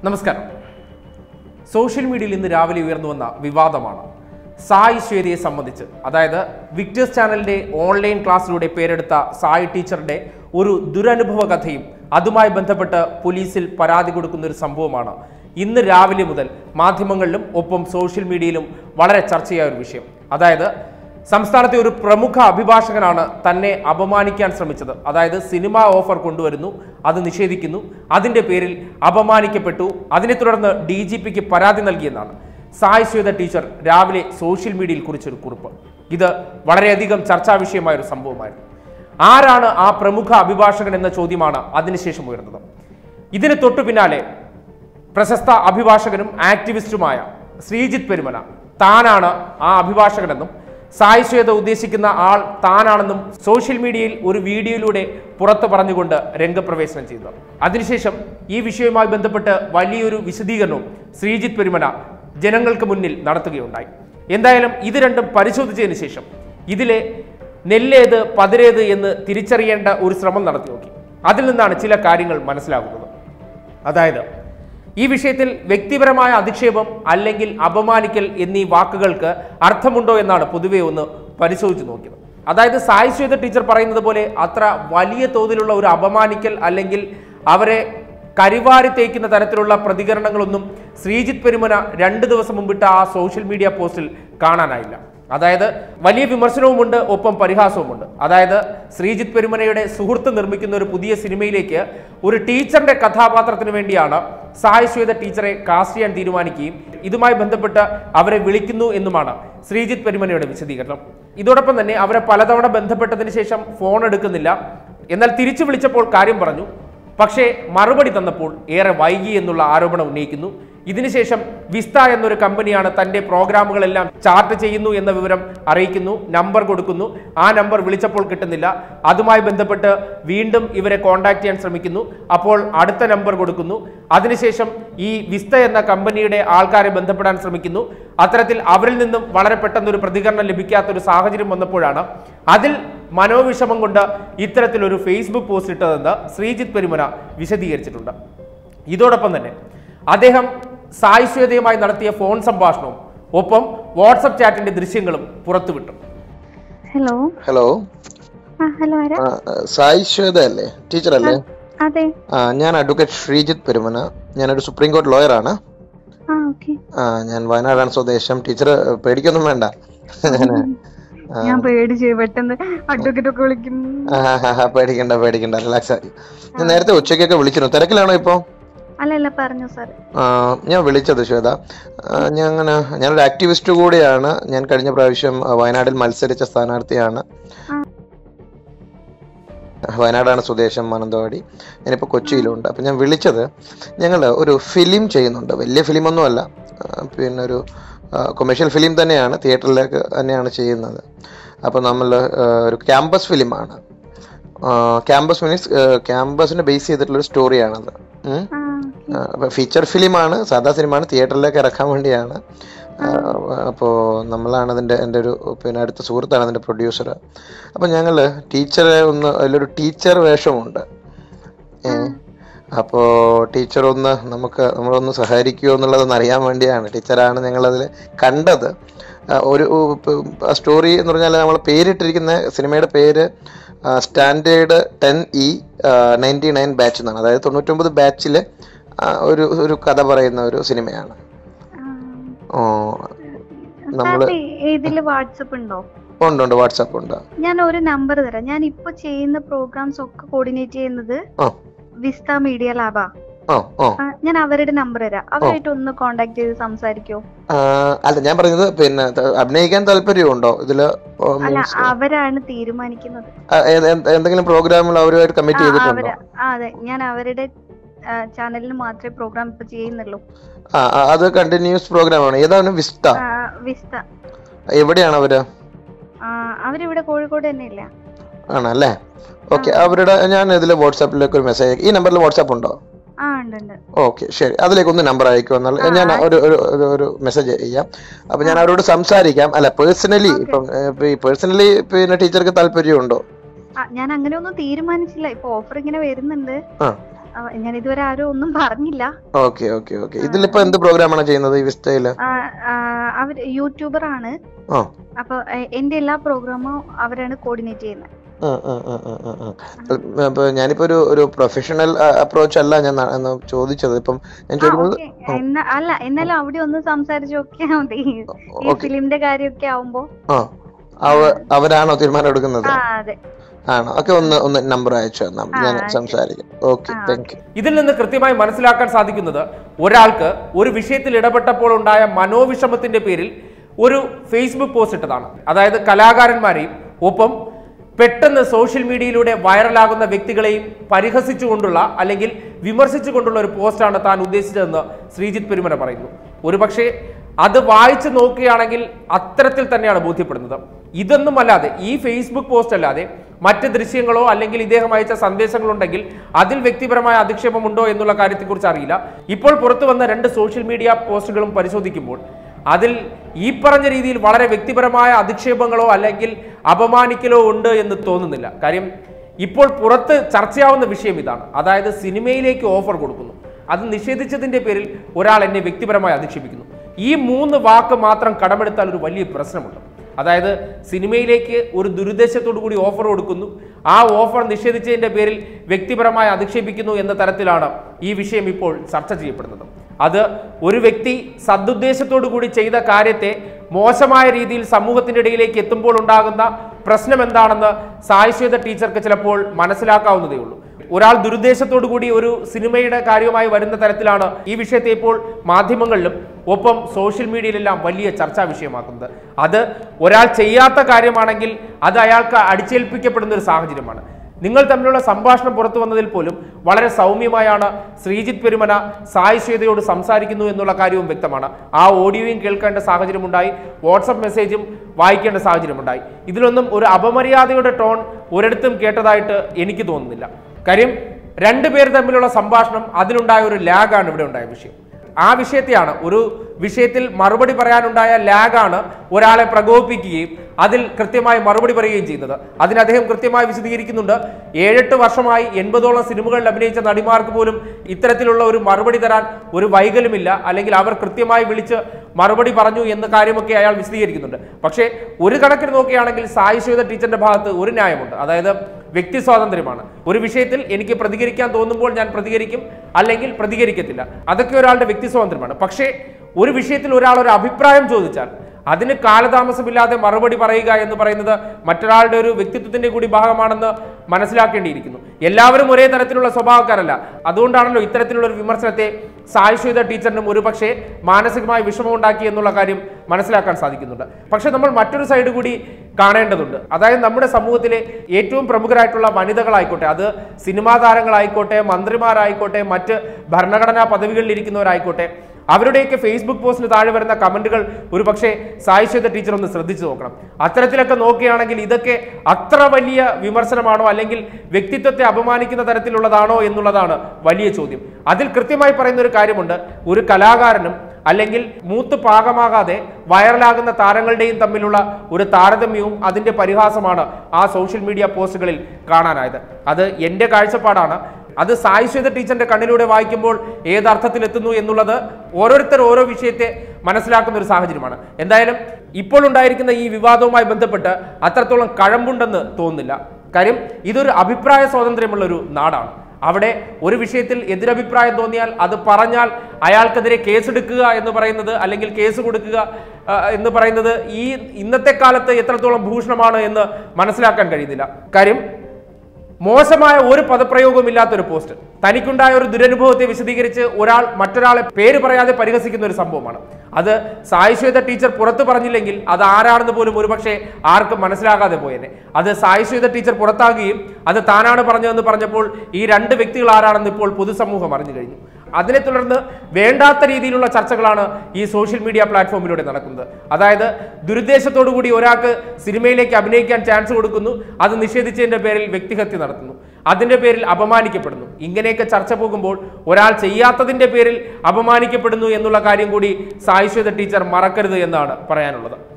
നമസ്കാരം സോഷ്യൽ മീഡിയയിൽ ഇന്ന് രാവിലെ ഉയർന്നു വന്ന വിവാദമാണ് സായി ശ്വേതയെ സംബന്ധിച്ച് അതായത് വിക്ടേഴ്സ് ചാനലിന്റെ ഓൺലൈൻ ക്ലാസ്സിലൂടെ പേരെടുത്ത സായി ടീച്ചറുടെ ഒരു ദുരനുഭവ കഥയും അതുമായി ബന്ധപ്പെട്ട് പോലീസിൽ പരാതി കൊടുക്കുന്ന ഒരു സംഭവമാണ് ഇന്ന് രാവിലെ മുതൽ മാധ്യമങ്ങളിലും ഒപ്പം സോഷ്യൽ മീഡിയയിലും വളരെ ചർച്ചയായ ഒരു വിഷയം അതായത് സംസ്ഥാനത്തെ ഒരു പ്രമുഖ അഭിഭാഷകനാണ് തന്നെ അപമാനിക്കാൻ ശ്രമിച്ചത് അതായത് സിനിമാ ഓഫർ കൊണ്ടുവരുന്നു അത് നിഷേധിക്കുന്നു അതിന്റെ പേരിൽ അപമാനിക്കപ്പെട്ടു അതിനെ തുടർന്ന് ഡി ജി പിക്ക് പരാതി നൽകിയെന്നാണ് സായ് ശ്വേത ടീച്ചർ രാവിലെ സോഷ്യൽ മീഡിയയിൽ കുറിച്ചൊരു കുറിപ്പ് ഇത് വളരെയധികം ചർച്ചാ വിഷയമായ ഒരു സംഭവമായിരുന്നു ആരാണ് ആ പ്രമുഖ അഭിഭാഷകൻ എന്ന ചോദ്യമാണ് അതിനുശേഷം ഉയർന്നത് ഇതിന് തൊട്ടു പിന്നാലെ പ്രശസ്ത അഭിഭാഷകനും ആക്ടിവിസ്റ്റുമായ ശ്രീജിത്ത് പെരുമന താനാണ് ആ അഭിഭാഷകനെന്നും സായി ശ്വേത ഉദ്ദേശിക്കുന്ന ആൾ താനാണെന്നും സോഷ്യൽ മീഡിയയിൽ ഒരു വീഡിയോയിലൂടെ പുറത്തു പറഞ്ഞുകൊണ്ട് രംഗപ്രവേശനം ചെയ്തു അതിനുശേഷം ഈ വിഷയവുമായി ബന്ധപ്പെട്ട് വലിയൊരു വിശദീകരണവും ശ്രീജിത്ത് പെരുമന ജനങ്ങൾക്ക് മുന്നിൽ നടത്തുകയുണ്ടായി എന്തായാലും ഇത് രണ്ടും പരിശോധിച്ചതിന് ശേഷം ഇതിലെ നെല്ലേത് പതിരേത് എന്ന് തിരിച്ചറിയേണ്ട ഒരു ശ്രമം നടത്തി നോക്കി അതിൽ നിന്നാണ് ചില കാര്യങ്ങൾ മനസ്സിലാകുന്നത് അതായത് ഈ വിഷയത്തിൽ വ്യക്തിപരമായ അധിക്ഷേപം അല്ലെങ്കിൽ അപമാനിക്കൽ എന്നീ വാക്കുകൾക്ക് അർത്ഥമുണ്ടോ എന്നാണ് പൊതുവെ ഒന്ന് പരിശോധിച്ച് നോക്കിയത് അതായത് സായി ശ്വേത ടീച്ചർ പറയുന്നത് പോലെ അത്ര വലിയ തോതിലുള്ള ഒരു അപമാനിക്കൽ അല്ലെങ്കിൽ അവരെ കരിവാരി തേക്കുന്ന തരത്തിലുള്ള പ്രതികരണങ്ങളൊന്നും ശ്രീജിത്ത് പെരുമന രണ്ട് ദിവസം മുമ്പിട്ട ആ സോഷ്യൽ മീഡിയ പോസ്റ്റിൽ കാണാനായില്ല അതായത് വലിയ വിമർശനവുമുണ്ട് ഒപ്പം പരിഹാസവുമുണ്ട് അതായത് ശ്രീജിത്ത് പെരുമനയുടെ സുഹൃത്ത് നിർമ്മിക്കുന്ന ഒരു പുതിയ സിനിമയിലേക്ക് ഒരു ടീച്ചറിന്റെ കഥാപാത്രത്തിന് വേണ്ടിയാണ് സായ് ശ്വേത ടീച്ചറെ കാസ്റ്റ് ചെയ്യാൻ തീരുമാനിക്കുകയും ഇതുമായി ബന്ധപ്പെട്ട് അവരെ വിളിക്കുന്നു എന്നുമാണ് ശ്രീജിത്ത് പെരുമനയുടെ വിശദീകരണം ഇതോടൊപ്പം തന്നെ അവരെ പലതവണ ബന്ധപ്പെട്ടതിന് ശേഷം ഫോൺ എടുക്കുന്നില്ല എന്നാൽ തിരിച്ചു വിളിച്ചപ്പോൾ കാര്യം പറഞ്ഞു പക്ഷേ മറുപടി തന്നപ്പോൾ ഏറെ വൈകി എന്നുള്ള ആരോപണം ഉന്നയിക്കുന്നു ഇതിനുശേഷം വിസ്ത എന്നൊരു കമ്പനിയാണ് തന്റെ പ്രോഗ്രാമുകളെല്ലാം ചാർട്ട് ചെയ്യുന്നു എന്ന വിവരം അറിയിക്കുന്നു നമ്പർ കൊടുക്കുന്നു ആ നമ്പർ വിളിച്ചപ്പോൾ കിട്ടുന്നില്ല അതുമായി ബന്ധപ്പെട്ട് വീണ്ടും ഇവരെ കോൺടാക്ട് ചെയ്യാൻ ശ്രമിക്കുന്നു അപ്പോൾ അടുത്ത നമ്പർ കൊടുക്കുന്നു അതിനുശേഷം ഈ വിസ്ത എന്ന കമ്പനിയുടെ ആൾക്കാരെ ബന്ധപ്പെടാൻ ശ്രമിക്കുന്നു അത്തരത്തിൽ അവരിൽ നിന്നും വളരെ പെട്ടെന്ന് ഒരു പ്രതികരണം ലഭിക്കാത്ത ഒരു സാഹചര്യം വന്നപ്പോഴാണ് അതിൽ മനോവിഷമം കൊണ്ട് ഇത്തരത്തിലൊരു ഫേസ്ബുക്ക് പോസ്റ്റ് ഇട്ടതെന്ന് ശ്രീജിത്ത് പെരുമന വിശദീകരിച്ചിട്ടുണ്ട് ഇതോടൊപ്പം തന്നെ അദ്ദേഹം സായി ശ്വേതയുമായി നടത്തിയ ഫോൺ സംഭാഷണവും ഒപ്പം വാട്സപ്പ് ചാറ്റിന്റെ ദൃശ്യങ്ങളും പുറത്തുവിട്ടു ഹലോ ഹലോ ആ ഹലോ ആരാ ആ, സായി ശ്വേത അല്ലേ ടീച്ചർ അല്ലേ അതെ ആ ഞാൻ അഡ്വക്കേറ്റ് ശ്രീജിത്ത് പെരുമന ഞാനൊരു സുപ്രീം കോടതി ലോയറാണ് ആ ഓക്കെ ആ ഞാൻ വയനാടാണ് സ്വദേശം ടീച്ചർ പേടിക്കൊന്നും വേണ്ട ഞാൻ ഞാൻ പേടിച്ചു പെട്ടെന്ന് അഡ്വക്കേറ്റ് ഒക്കെ വിളിക്കുന്നു പേടിക്കണ്ട പേടിക്കണ്ട റിലാക്സ് ആയി ഞാൻ നേരത്തെ ഉച്ചയ്ക്കൊക്കെ വിളിച്ചിരുന്നു തിരക്കിലാണോ ഇപ്പോ അല്ല അല്ല പറഞ്ഞു സാർ ആ, ഞാൻ വിളിച്ചത് ശ്വേത ആ, ഞാൻ അങ്ങനെ ഞാനൊരു ആക്ടിവിസ്റ്റ് കൂടിയാണ് ഞാൻ കഴിഞ്ഞ പ്രാവശ്യം ആ, വയനാട്ടിൽ മത്സരിച്ച സ്ഥാനാർത്ഥിയാണ് ആ. വയനാടാണ് സ്വദേശം മാനന്തവാടി ഞാനിപ്പോൾ കൊച്ചിയിലുണ്ട് അപ്പം ഞാൻ വിളിച്ചത് ഞങ്ങൾ ഒരു ഫിലിം ചെയ്യുന്നുണ്ട് വലിയ ഫിലിമൊന്നും അല്ല ആ, പിന്നെ ഒരു കൊമേഴ്ഷ്യൽ ഫിലിം തന്നെയാണ് തിയേറ്ററിലേക്ക് തന്നെയാണ് ചെയ്യുന്നത് അപ്പോൾ നമ്മൾ ഒരു ക്യാമ്പസ് ഫിലിമാണ് ക്യാമ്പസ് മീൻസ് ക്യാമ്പസിനെ ബേസ് ചെയ്തിട്ടുള്ളൊരു സ്റ്റോറിയാണത് ഉം. ആ അപ്പോൾ ഫീച്ചർ ഫിലിമാണ് സാധാ സിനിമയാണ് തിയേറ്ററിലേക്ക് ഇറക്കാൻ വേണ്ടിയാണ് അപ്പോൾ നമ്മളാണ് അതിൻ്റെ എൻ്റെ ഒരു പിന്നെ അടുത്ത സുഹൃത്താണ് അതിൻ്റെ പ്രൊഡ്യൂസർ അപ്പോൾ ഞങ്ങൾ ടീച്ചറെ ഒന്ന് അതിലൊരു ടീച്ചർ വേഷമുണ്ട് ഏ അപ്പോൾ ടീച്ചർ ഒന്ന് നമുക്ക് നമ്മളൊന്ന് സഹകരിക്കുമോ എന്നുള്ളതൊന്ന് അറിയാൻ വേണ്ടിയാണ് ടീച്ചറാണ് ഞങ്ങളതിൽ കണ്ടത് ആ, ഒരു സ്റ്റോറി എന്ന് പറഞ്ഞാൽ നമ്മൾ പേരിട്ടിരിക്കുന്ന സിനിമയുടെ പേര് standard ten E ninety nine batch എന്നാണ് അതായത് തൊണ്ണൂറ്റൊമ്പത് ബാച്ചിലെ ഒരു ഒരു കഥ പറയുന്ന ഒരു സിനിമയാണ് ഓ, നമ്മള് സാറിന് ഇതില് വാട്സപ്പ് ഉണ്ടോ ഉണ്ട് ഉണ്ട് വാട്സാപ്പ് ഉണ്ട് ഞാൻ ഒരു നമ്പർ തരാം ഞാൻ ഇപ്പൊ ചെയ്യുന്ന പ്രോഗ്രാംസ് ഒക്കെ കോർഡിനേറ്റ് ചെയ്യുന്നത് ആ വിസ്ത മീഡിയ ലാബാ ഓ ഓ ആ, ഞാൻ അവരുടെ നമ്പർ തരാം അവരായിട്ട് ഒന്ന് കോണ്ടാക്ട് ചെയ്ത് സംസാരിക്കോ ആ, അല്ല ഞാൻ പറഞ്ഞത് പിന്നെ ത- അഭിനയിക്കാൻ താല്പര്യമുണ്ടോ ഇതില് ഓ, അല്ല means, അവരാണ് തീരുമാനിക്കുന്നത് ആ, ഏത്- എന്ത്- എന്തെങ്കിലും പ്രോഗ്രാമിൽ അവരുമായിട്ട് കമ്മിറ്റ് ആ, ചെയ്തിട്ടുണ്ടോ അവര് ആ, അതെ ഞാൻ അവരുടെ ചാനലിന് മാത്രമേ പ്രോഗ്രാം ഇപ്പൊ ചെയ്യുന്നുള്ളൂ ആ ആ, അത് കണ്ടിന്യൂസ് പ്രോഗ്രാം ആണ് ഏതാണ് വിസ്റ്റ ആ, വിസ്ത എവിടെയാണ് അവര് ആ, അവരിവിടെ കോഴിക്കോട് തന്നെ ഇല്ല ആണല്ലേ ഓക്കെ അവരുടെ ഞാൻ ഇതിൽ വാട്സാപ്പിലേക്ക് ഒരു മെസ്സേജ് ഈ നമ്പറിൽ വാട്സാപ്പ് ഉണ്ടോ ആ ഉണ്ട് ഉണ്ട് ഓക്കെ ശരി അതിലേക്ക് ഒന്ന് നമ്പർ അയക്കുമോ എന്നാൽ ആ, ഞാൻ ഒരു ഒരു ഒരു- ഒരു മെസ്സേജ് ചെയ്യാം അപ്പൊ ഞാൻ അവരോട് സംസാരിക്കാം അല്ല പേഴ്സണലി Okay. ഇപ്പം ഏ, ഈ പേഴ്സണലി പിന്നെ ടീച്ചർക്ക് താല്പര്യമുണ്ടോ ആ, ഞാൻ അങ്ങനെ ഒന്നും തീരുമാനിച്ചില്ല ഇപ്പൊ ഓഫർ ഇങ്ങനെ വരുന്നുണ്ട് ആ. ഞാൻ ഇതുവരെ ആരും ഒന്നും പറഞ്ഞില്ല ഓക്കെ ഓക്കെ ഓക്കെ ഇതിലിപ്പോ എന്ത് പ്രോഗ്രാമാണ് ചെയ്യുന്നത് ഈ വിസ്റ്റയില് ആ, ആ, അവർ യൂട്യൂബർ ആണ് ആ അപ്പൊ എ- എന്റെ എല്ലാ പ്രോഗ്രാമും അവരാണ് കോർഡിനേറ്റ് ചെയ്യുന്നത് ആ, ആ, ആ, ആ, ആ, ആ. അപ്പൊ ഞാനിപ്പോ ഒരു ഒരു പ്രൊഫഷണൽ അപ്രോച്ച് അല്ല ഞാൻ ന- ന- ചോദിച്ചത് ഇപ്പം ഞാൻ ചോദിക്കുന്നത് ഓക്കെ എന്നാ അല്ല എന്നാലും അവിടെ ഒന്ന് സംസാരിച്ച് നോക്കിയാ മതി ഈ ഓക്കെ ഫിലിമിന്റെ കാര്യമൊക്കെ ആവുമ്പോ ആ അവ അവരാണോ തീരുമാനം എടുക്കുന്നത് ആ അതെ ആണോ ഓക്കെ ഒന്ന് ഒന്ന് നമ്പർ അയച്ചു തന്നാ ആ, ഞാൻ ശരി. സംസാരിക്കാം ഓക്കെ ആ, താങ്ക് യു ഇതിൽ നിന്ന് കൃത്യമായി മനസ്സിലാക്കാൻ സാധിക്കുന്നത് ഒരാൾക്ക് ഒരു വിഷയത്തിൽ ഇടപെട്ടപ്പോൾ ഉണ്ടായ മനോവിഷമത്തിന്റെ പേരിൽ ഒരു ഫേസ്ബുക്ക് പോസ്റ്റ് ഇട്ടതാണ് അതായത് കലാകാരന്മാരെയും ഒപ്പം പെട്ടെന്ന് സോഷ്യൽ മീഡിയയിലൂടെ വൈറലാകുന്ന വ്യക്തികളെയും പരിഹസിച്ചുകൊണ്ടുള്ള അല്ലെങ്കിൽ വിമർശിച്ചുകൊണ്ടുള്ള ഒരു പോസ്റ്റാണ് താൻ ഉദ്ദേശിച്ചതെന്ന് ശ്രീജിത്ത് പെരുമന പറയുന്നു ഒരുപക്ഷെ അത് വായിച്ചു നോക്കുകയാണെങ്കിൽ അത്തരത്തിൽ തന്നെയാണ് ബോധ്യപ്പെടുന്നത് ഇതൊന്നും അല്ലാതെ ഈ ഫേസ്ബുക്ക് പോസ്റ്റ് അല്ലാതെ മറ്റ് ദൃശ്യങ്ങളോ അല്ലെങ്കിൽ ഇദ്ദേഹം അയച്ച സന്ദേശങ്ങളുണ്ടെങ്കിൽ അതിൽ വ്യക്തിപരമായ അധിക്ഷേപമുണ്ടോ എന്നുള്ള കാര്യത്തെക്കുറിച്ച് അറിയില്ല ഇപ്പോൾ പുറത്തു വന്ന രണ്ട് സോഷ്യൽ മീഡിയ പോസ്റ്റുകളും പരിശോധിക്കുമ്പോൾ അതിൽ ഈ പറഞ്ഞ രീതിയിൽ വളരെ വ്യക്തിപരമായ അധിക്ഷേപങ്ങളോ അല്ലെങ്കിൽ അപമാനിക്കലോ ഉണ്ട് എന്ന് തോന്നുന്നില്ല കാര്യം ഇപ്പോൾ പുറത്ത് ചർച്ചയാവുന്ന വിഷയം ഇതാണ് അതായത് സിനിമയിലേക്ക് ഓഫർ കൊടുക്കുന്നു അത് നിഷേധിച്ചതിന്റെ പേരിൽ ഒരാൾ എന്നെ വ്യക്തിപരമായി അധിക്ഷേപിക്കുന്നു ഈ മൂന്ന് വാക്ക് മാത്രം കടമെടുത്താൽ ഒരു വലിയ പ്രശ്നമുണ്ട് അതായത് സിനിമയിലേക്ക് ഒരു ദുരുദ്ദേശത്തോടു കൂടി ഓഫർ കൊടുക്കുന്നു ആ ഓഫർ നിഷേധിച്ചതിന്റെ പേരിൽ വ്യക്തിപരമായി അധിക്ഷേപിക്കുന്നു എന്ന തരത്തിലാണ് ഈ വിഷയം ഇപ്പോൾ ചർച്ച ചെയ്യപ്പെടുന്നത് അത് ഒരു വ്യക്തി സദുദ്ദേശത്തോടു കൂടി ചെയ്ത കാര്യത്തെ മോശമായ രീതിയിൽ സമൂഹത്തിന്റെ ഇടയിലേക്ക് എത്തുമ്പോൾ ഉണ്ടാകുന്ന പ്രശ്നം എന്താണെന്ന് സായിശ്വേത ടീച്ചർക്ക് ചിലപ്പോൾ മനസ്സിലാക്കാവുന്നതേ ഉള്ളൂ ഒരാൾ ദുരുദ്ദേശത്തോടു കൂടി ഒരു സിനിമയുടെ കാര്യവുമായി വരുന്ന തരത്തിലാണ് ഈ വിഷയത്തെ ഇപ്പോൾ മാധ്യമങ്ങളിലും ഒപ്പം സോഷ്യൽ മീഡിയയിലെല്ലാം വലിയ ചർച്ചാ വിഷയമാക്കുന്നത് അത് ഒരാൾ ചെയ്യാത്ത കാര്യമാണെങ്കിൽ അത് അയാൾക്ക് അടിച്ചേൽപ്പിക്കപ്പെടുന്ന ഒരു സാഹചര്യമാണ് നിങ്ങൾ തമ്മിലുള്ള സംഭാഷണം പുറത്തു വന്നതിൽ പോലും വളരെ സൗമ്യമായാണ് ശ്രീജിത്ത് പെരുമന സായി ശ്വേതയോട് സംസാരിക്കുന്നു എന്നുള്ള കാര്യവും വ്യക്തമാണ് ആ ഓഡിയോയും കേൾക്കേണ്ട സാഹചര്യമുണ്ടായി വാട്സപ്പ് മെസ്സേജും വായിക്കേണ്ട സാഹചര്യമുണ്ടായി ഇതിലൊന്നും ഒരു അപമര്യാദയുടെ ടോൺ ഒരിടത്തും കേട്ടതായിട്ട് എനിക്ക് തോന്നുന്നില്ല കാര്യം രണ്ടുപേർ തമ്മിലുള്ള സംഭാഷണം അതിലുണ്ടായ ഒരു ലാഗാണ് ഇവിടെ ഉണ്ടായ വിഷയം ആ വിഷയത്തെയാണ് ഒരു വിഷയത്തിൽ മറുപടി പറയാനുണ്ടായ ലാഗാണ് ഒരാളെ പ്രകോപിപ്പിക്കുകയും അതിൽ കൃത്യമായി മറുപടി പറയുകയും ചെയ്യുന്നത് അതിന് അദ്ദേഹം കൃത്യമായി വിശദീകരിക്കുന്നുണ്ട് ഏഴെട്ട് വർഷമായി എൺപതോളം സിനിമകളിൽ അഭിനയിച്ച നടിമാർക്ക് പോലും ഇത്തരത്തിലുള്ള ഒരു മറുപടി തരാൻ ഒരു വൈകലുമില്ല അല്ലെങ്കിൽ അവർ കൃത്യമായി വിളിച്ച് മറുപടി പറഞ്ഞു എന്ന കാര്യമൊക്കെ അയാൾ വിശദീകരിക്കുന്നുണ്ട് പക്ഷേ ഒരു കണക്കിന് നോക്കുകയാണെങ്കിൽ സായി ശ്വേത ടീച്ചറിന്റെ ഭാഗത്ത് ഒരു ന്യായമുണ്ട് അതായത് വ്യക്തി സ്വാതന്ത്ര്യമാണ് ഒരു വിഷയത്തിൽ എനിക്ക് പ്രതികരിക്കാൻ തോന്നുമ്പോൾ ഞാൻ പ്രതികരിക്കും അല്ലെങ്കിൽ പ്രതികരിക്കത്തില്ല അതൊക്കെ ഒരാളുടെ വ്യക്തി സ്വാതന്ത്ര്യമാണ് പക്ഷേ ഒരു വിഷയത്തിൽ ഒരാൾ ഒരു അഭിപ്രായം ചോദിച്ചാൽ അതിന് കാലതാമസമില്ലാതെ മറുപടി പറയുക എന്ന് പറയുന്നത് മറ്റൊരാളുടെ ഒരു വ്യക്തിത്വത്തിന്റെ കൂടി ഭാഗമാണെന്ന് മനസ്സിലാക്കേണ്ടിയിരിക്കുന്നു എല്ലാവരും ഒരേ തരത്തിലുള്ള സ്വഭാവക്കാരല്ല അതുകൊണ്ടാണല്ലോ ഇത്തരത്തിലുള്ള ഒരു വിമർശനത്തെ സായുശ്വേത ടീച്ചറിനും ഒരുപക്ഷെ മാനസികമായ വിഷമമുണ്ടാക്കി എന്നുള്ള കാര്യം മനസ്സിലാക്കാൻ സാധിക്കുന്നുണ്ട് പക്ഷെ നമ്മൾ മറ്റൊരു സൈഡ് കൂടി കാണേണ്ടതുണ്ട് അതായത് നമ്മുടെ സമൂഹത്തിലെ ഏറ്റവും പ്രമുഖരായിട്ടുള്ള വനിതകളായിക്കോട്ടെ അത് സിനിമാ താരങ്ങളായിക്കോട്ടെ മന്ത്രിമാരായിക്കോട്ടെ മറ്റ് ഭരണഘടനാ പദവികളിൽ ഇരിക്കുന്നവരായിക്കോട്ടെ അവരുടെയൊക്കെ ഫേസ്ബുക്ക് പോസ്റ്റിന് താഴെ വരുന്ന കമന്റുകൾ ഒരു പക്ഷേ സായിശ്വേത ടീച്ചർ ഒന്ന് ശ്രദ്ധിച്ചു നോക്കണം അത്തരത്തിലൊക്കെ നോക്കുകയാണെങ്കിൽ ഇതൊക്കെ അത്ര വലിയ വിമർശനമാണോ അല്ലെങ്കിൽ വ്യക്തിത്വത്തെ അപമാനിക്കുന്ന തരത്തിലുള്ളതാണോ എന്നുള്ളതാണ് വലിയ ചോദ്യം അതിൽ കൃത്യമായി പറയുന്ന ഒരു കാര്യമുണ്ട് ഒരു കലാകാരനും അല്ലെങ്കിൽ മൂത്ത് പാകമാകാതെ വൈറലാകുന്ന താരങ്ങളുടെയും തമ്മിലുള്ള ഒരു താരതമ്യവും അതിന്റെ പരിഹാസമാണ് ആ സോഷ്യൽ മീഡിയ പോസ്റ്റുകളിൽ കാണാനായത് അത് എൻ്റെ കാഴ്ചപ്പാടാണ് അത് സായിശ്വേത ടീച്ചറിന്റെ കണ്ണിലൂടെ വായിക്കുമ്പോൾ ഏതർത്ഥത്തിൽ എത്തുന്നു എന്നുള്ളത് ഓരോരുത്തർ ഓരോ വിഷയത്തെ മനസ്സിലാക്കുന്ന ഒരു സാഹചര്യമാണ് എന്തായാലും ഇപ്പോൾ ഉണ്ടായിരിക്കുന്ന ഈ വിവാദവുമായി ബന്ധപ്പെട്ട് അത്രത്തോളം കഴമ്പുണ്ടെന്ന് തോന്നുന്നില്ല കാര്യം ഇതൊരു അഭിപ്രായ സ്വാതന്ത്ര്യമുള്ള ഒരു നാടാണ് അവിടെ ഒരു വിഷയത്തിൽ എതിരഭിപ്രായം തോന്നിയാൽ അത് പറഞ്ഞാൽ അയാൾക്കെതിരെ കേസെടുക്കുക എന്ന് പറയുന്നത് അല്ലെങ്കിൽ കേസ് കൊടുക്കുക ആ, എന്ന് പറയുന്നത് ഈ ഇന്നത്തെ കാലത്ത് എത്രത്തോളം ഭൂഷണമാണ് എന്ന് മനസ്സിലാക്കാൻ കഴിയുന്നില്ല കാര്യം മോശമായ ഒരു പദപ്രയോഗവും ഇല്ലാത്തൊരു പോസ്റ്റ് തനിക്കുണ്ടായ ഒരു ദുരനുഭവത്തെ വിശദീകരിച്ച് ഒരാൾ മറ്റൊരാളെ പേര് പറയാതെ പരിഹസിക്കുന്ന ഒരു സംഭവമാണ് അത് സായിശ്വേത ടീച്ചർ പുറത്തു പറഞ്ഞില്ലെങ്കിൽ അത് ആരാണെന്ന് പോലും ഒരുപക്ഷെ ആർക്കും മനസ്സിലാകാതെ പോയേനെ അത് സായിശ്വേത ടീച്ചർ പുറത്താകുകയും അത് താനാണ് പറഞ്ഞതെന്ന് പറഞ്ഞപ്പോൾ ഈ രണ്ട് വ്യക്തികൾ ആരാണെന്ന് ഇപ്പോൾ പൊതുസമൂഹം അറിഞ്ഞു കഴിഞ്ഞു അതിനെ തുടർന്ന് വേണ്ടാത്ത രീതിയിലുള്ള ചർച്ചകളാണ് ഈ സോഷ്യൽ മീഡിയ പ്ലാറ്റ്ഫോമിലൂടെ നടക്കുന്നത് അതായത് ദുരുദ്ദേശത്തോടു കൂടി ഒരാൾക്ക് സിനിമയിലേക്ക് അഭിനയിക്കാൻ ചാൻസ് കൊടുക്കുന്നു അത് നിഷേധിച്ചതിന്റെ പേരിൽ വ്യക്തിഹത്യ നടത്തുന്നു അതിന്റെ പേരിൽ അപമാനിക്കപ്പെടുന്നു ഇങ്ങനെയൊക്കെ ചർച്ച പോകുമ്പോൾ ഒരാൾ ചെയ്യാത്തതിന്റെ പേരിൽ അപമാനിക്കപ്പെടുന്നു എന്നുള്ള കാര്യം കൂടി സായിശ്വേത ടീച്ചർ മറക്കരുത് എന്നാണ് പറയാനുള്ളത്